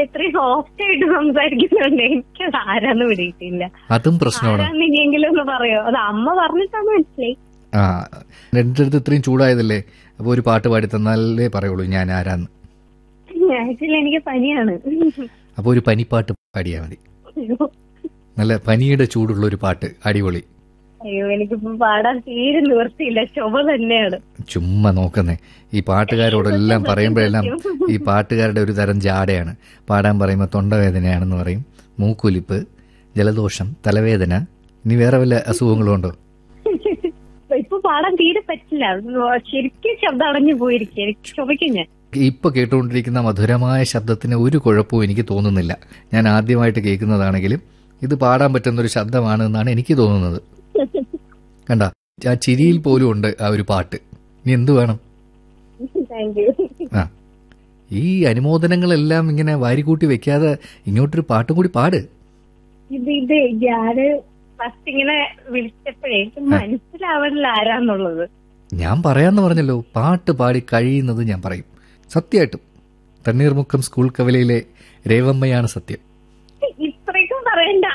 ഇത്രയും സോഫ്റ്റ് ആയിട്ട് സംസാരിക്കുന്നുണ്ട് എനിക്കത് ആരാന്ന് പിടിയിട്ടില്ല അതും പ്രശ്നമാണ് ആരാന്ന് ഇനിയെങ്കിലും ഒന്ന് പറയോ അത് അമ്മ പറഞ്ഞിട്ടാണ് മനസ്സിലായി ആ എൻ്റെ അടുത്ത് ഇത്രയും ചൂടായതല്ലേ അപ്പോൾ ഒരു പാട്ട് പാടി തന്നാലേ പറയുള്ളൂ ഞാൻ ആരാന്ന് ആക്ച്വലി എനിക്ക് പനിയാണ് അപ്പോൾ ഒരു പനിപ്പാട്ട് പാടിയാൽ മതി നല്ല പനിയുടെ ചൂടുള്ള ഒരു പാട്ട് അടിപൊളി അയ്യോ എനിക്കിപ്പോ പാടാൻ തീരെ നിവർത്തിയില്ല ചുമ തന്നെയാണ് ചുമ്മാ നോക്കുന്നേ ഈ പാട്ടുകാരോടെല്ലാം പറയുമ്പോഴെല്ലാം ഈ പാട്ടുകാരുടെ ഒരു തരം ജാടയാണ് പാടാൻ പറയുമ്പോൾ തൊണ്ടവേദനയാണെന്ന് പറയും മൂക്കൊലിപ്പ് ജലദോഷം തലവേദന ഇനി വേറെ വല്ല അസുഖങ്ങളും ഉണ്ടോ ഇപ്പൊ പാടാൻ തീരെ പറ്റില്ല ശരിക്കും ശബ്ദം അടഞ്ഞു പോയിരിക്കും എനിക്ക് ചുമയ്ക്കും ഞാൻ ഇപ്പൊ കേട്ടുകൊണ്ടിരിക്കുന്ന മധുരമായ ശബ്ദത്തിന് ഒരു കുഴപ്പവും എനിക്ക് തോന്നുന്നില്ല ഞാൻ ആദ്യമായിട്ട് കേൾക്കുന്നതാണെങ്കിലും ഇത് പാടാൻ പറ്റുന്ന ഒരു ശബ്ദമാണ് എന്നാണ് എനിക്ക് തോന്നുന്നത് കണ്ട ആ ചിരിയിൽ പോലും ഉണ്ട് ആ ഒരു പാട്ട് ഇനി എന്ത് വേണം താങ്ക് യു ആ ഈ അനുമോദനങ്ങളെല്ലാം ഇങ്ങനെ വാരിക്കൂട്ടി വെക്കാതെ ഇങ്ങോട്ടൊരു പാട്ടും കൂടി പാട് ഇത് ഇത് ഞാന് ഫസ്റ്റ് ഇങ്ങനെ വിളിച്ചപ്പോഴേ എനിക്ക് മനസ്സിലാവണില്ല ആരാന്നുള്ളത് ഞാൻ പറയാന്ന് പറഞ്ഞല്ലോ പാട്ട് പാടി കഴിയുന്നത് ഞാൻ പറയും സത്യമായിട്ടും തണ്ണീർമുക്കം സ്കൂൾ കവലയിലെ രേവമ്മയാണ് സത്യം ഇത്രയ്ക്കും പറയണ്ട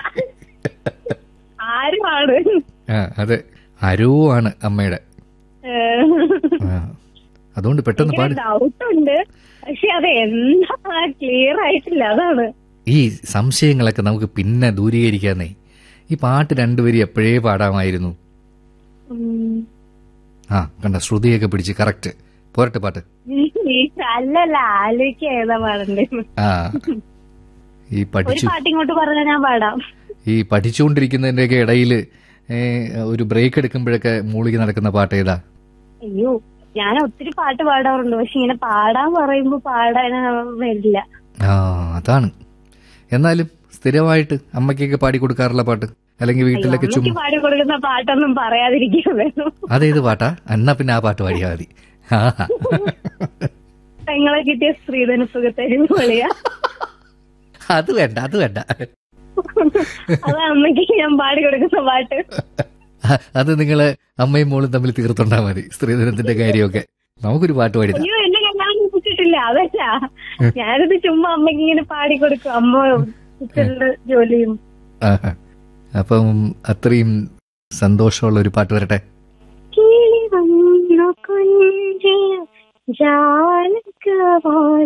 ആരുമാണ് ആ അതെ അരോ ആണ് അമ്മയുടെ ആ അതുകൊണ്ട് പെട്ടെന്ന് പാട് ഡൗട്ട് ഉണ്ട് പക്ഷെ അത് എന്താ ക്ലിയർ ആയിട്ടില്ല അതാണ് ഈ സംശയങ്ങളൊക്കെ നമുക്ക് പിന്നെ ദൂരീകരിക്കാന്നേ ഈ പാട്ട് രണ്ടുപേരും എപ്പോഴേ പാടാമായിരുന്നു ഉം. ആ കണ്ട ശ്രുതിയൊക്കെ പിടിച്ച് കറക്റ്റ് പോരട്ടെ പാട്ട് അല്ലല്ല ആലോചിക്കുക ഏതാ പാടണ്ടേ ആ ഈ ഒരു പഠിച്ചു പാട്ട് ഇങ്ങോട്ട് പറഞ്ഞാൽ ഞാൻ പാടാം ഈ പഠിച്ചുകൊണ്ടിരിക്കുന്നതിൻ്റെയൊക്കെ ഇടയിൽ ഒരു ബ്രേക്ക് എടുക്കുമ്പോഴൊക്കെ മൂളിക്ക് നടക്കുന്ന പാട്ട് ഏതാ അയ്യോ ഞാൻ ഒത്തിരി പാട്ട് പാടാറുണ്ട് പക്ഷെ ഇങ്ങനെ പാടാൻ പറയുമ്പോ പാടാൻ വരില്ല ആ അതാണ് എന്നാലും സ്ഥിരമായിട്ട് അമ്മയ്ക്കൊക്കെ പാടി കൊടുക്കാറുള്ള പാട്ട് അല്ലെങ്കിൽ വീട്ടിലൊക്കെ അമ്മയ്ക്ക് ചുമ്മാ പാടി കൊടുക്കുന്ന പാട്ടൊന്നും പറയാതിരിക്കാൻ വേണം അതേത് പാട്ടാ എന്നാ പിന്നെ ആ പാട്ട് പാടിയാൽ മതി ആ പെങ്ങളെ കിട്ടിയ സ്ത്രീധന സുഖത്തരും പൊളിയാ അത് വേണ്ട അത് വേണ്ട അത് അമ്മയ്ക്ക് ഞാൻ പാടി കൊടുക്കുന്ന പാട്ട് അത് നിങ്ങള് അമ്മയും മോളും തമ്മിൽ തീർത്തുണ്ടാ മതി സ്ത്രീധനത്തിന്റെ കാര്യമൊക്കെ നമുക്കൊരു പാട്ട് പാടിതാ അയ്യോ എന്നെ കല്യാണം കഴിച്ചിട്ടില്ല അതല്ല ഞാനിത് ചുമ്മാ അമ്മയ്ക്ക് ഇങ്ങനെ പാടി കൊടുക്കും അമ്മ കിച്ചണില് ജോലിയും ആഹാ. അപ്പം അത്രയും സന്തോഷമുള്ള ഒരു പാട്ട് വരട്ടെ കിളി വന്നു കുഞ്ചിയ ജാലകവാ